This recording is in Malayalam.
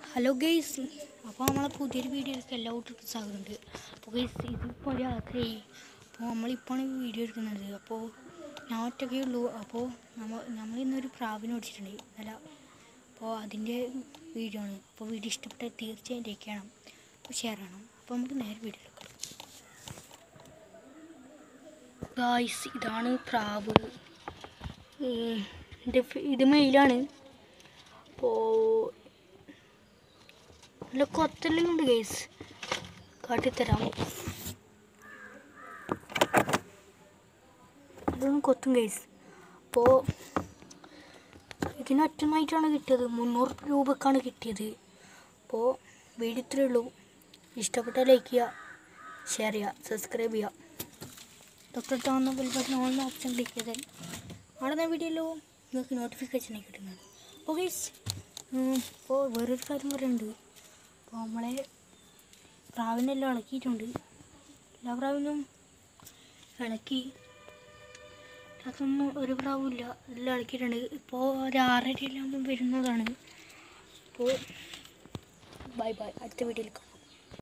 ഹലോ ഗെയ്സ് അപ്പോൾ നമ്മളെ പുതിയൊരു വീഡിയോയിലേക്ക് എല്ലാ കൂട്ടർക്കും സ്വാഗതമുണ്ട് അപ്പോൾ ഗെയ്സ് ഇതിപ്പോൾ രാത്രിയായി അപ്പോൾ നമ്മളിപ്പോൾ വീഡിയോ എടുക്കുന്നത് അപ്പോൾ ഞാൻ ഒറ്റയ്ക്കേ ഉള്ളൂ അപ്പോൾ നമ്മൾ നമ്മൾ ഇന്നൊരു പ്രാവിനെ ഓടിച്ചിട്ടുണ്ട് അല്ല അപ്പോൾ അതിൻ്റെ വീഡിയോ ആണ് അപ്പോൾ വീഡിയോ ഇഷ്ടപ്പെട്ടാൽ തീർച്ചയായും ലൈക്ക് ചെയ്യണം അപ്പോൾ ഷെയർ ചെയ്യണം അപ്പോൾ നമുക്ക് നേരെ വീഡിയോ എടുക്കാം ഗായ്സ് ഇതാണ് പ്രാവ് ഉം, ഇത് ഫി- ഇത് മെയിലാണ് അപ്പോൾ നല്ല കൊത്തെല്ലാം ഉണ്ട് ഗേസ് കാട്ടിത്തരാം ഇതൊന്നും കൊത്തും ഗേസ് അപ്പോൾ ഇതിന് ഒറ്റനായിട്ടാണ് കിട്ടിയത് മുന്നൂറ് രൂപക്കാണ് കിട്ടിയത് അപ്പോൾ വീഡിയോ ഇത്രയേ ഉള്ളൂ ഇഷ്ടപ്പെട്ടാൽ ലൈക്ക് ചെയ്യുക ഷെയർ ചെയ്യുക സബ്സ്ക്രൈബ് ചെയ്യുക തൊട്ടടുത്ത് വന്ന bell button on option click ചെയ്താൽ അവിടെ വീഡിയോയിലോ നിങ്ങൾക്ക് നോട്ടിഫിക്കേഷൻ ആയി കിട്ടുന്നതാണ് അപ്പോൾ ഗൈസ് ഇപ്പോൾ വേറൊരു കാര്യം പറയുന്നുണ്ട് അപ്പോൾ നമ്മളെ പ്രാവിനെല്ലാം ഇളക്കിയിട്ടുണ്ട് എല്ലാ പ്രാവിനും ഇളക്കി അതൊന്നും ഒരു പ്രാവില്ല എല്ലാം ഇളക്കിയിട്ടുണ്ട് ഇപ്പോൾ ഒരു ആറരയെല്ലാം വരുന്നതാണ് അപ്പോൾ ബൈ ബൈ അടുത്ത വീഡിയോയിൽ കാണാം